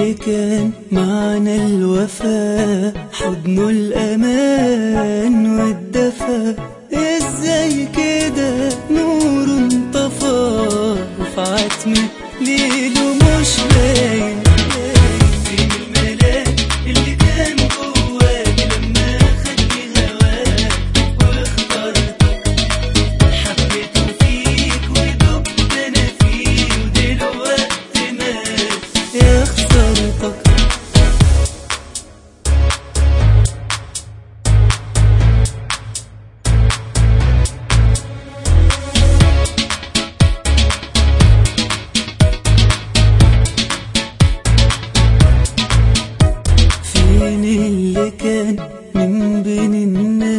اللي كان معنى الوفاء حضنه الأمان والدفا ازاي كده نور انطفى وفي عتمة ليله مش باين فين الملاك اللي كان جواك لما خدني هواك واخترتك حبيته فيك ودبت انا فيه ودلوقتي مات يا خسارتك فين اللي كان من بين الناس